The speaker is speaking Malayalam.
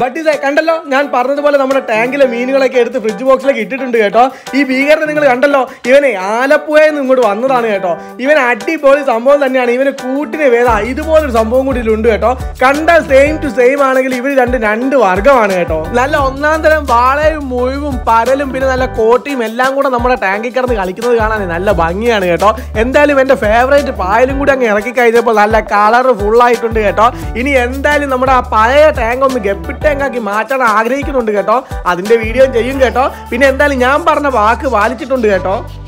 ബട്ട് ഇതേ കണ്ടല്ലോ ഞാൻ പറഞ്ഞതുപോലെ നമ്മുടെ ടാങ്കിലെ മീനുകളൊക്കെ എടുത്ത് ഫ്രിഡ്ജ് ബോക്സിലേക്ക് ഇട്ടിട്ടുണ്ട് കേട്ടോ ഈ ഭീകരനെ നിങ്ങൾ കണ്ടല്ലോ ഇവനെ ആലപ്പുഴയിൽ നിന്ന് ഇങ്ങോട്ട് വന്നതാണ് കേട്ടോ ഇവൻ അടിപൊളി സംഭവം തന്നെയാണ് ഇവന് കൂട്ടിന് വേദ ഇതുപോലൊരു സംഭവം കൂടി ഇതിലുണ്ട് കേട്ടോ കണ്ടാൽ സെയിം ടു സെയിം ആണെങ്കിൽ ഇവർ രണ്ട് രണ്ട് വർഗ്ഗമാണ് കേട്ടോ നല്ല ഒന്നാം തരം വാളയും മുഴുവും പരലും പിന്നെ നല്ല കോട്ടിയും എല്ലാം കൂടെ നമ്മുടെ ടാങ്കിൽ കിടന്ന് കളിക്കുന്നത് കാണാൻ നല്ല ഭംഗിയാണ് കേട്ടോ എന്തായാലും എന്റെ ഫേവറേറ്റ് പായലും കൂടി അങ്ങ് ഇറക്കി കഴിഞ്ഞപ്പോൾ നല്ല കളർ ഫുൾ ആയിട്ടുണ്ട് കേട്ടോ ഇനി എന്തായാലും നമ്മുടെ ആ പഴയ ടാങ്ക് ഒന്ന് ഗപ്പി ടാങ്കാക്കി മാറ്റാൻ ആഗ്രഹിക്കുന്നുണ്ട് കേട്ടോ അതിന്റെ വീഡിയോ ചെയ്യും കേട്ടോ പിന്നെ എന്തായാലും ഞാൻ പറഞ്ഞ വാക്ക് പാലിച്ചിട്ടുണ്ട് കേട്ടോ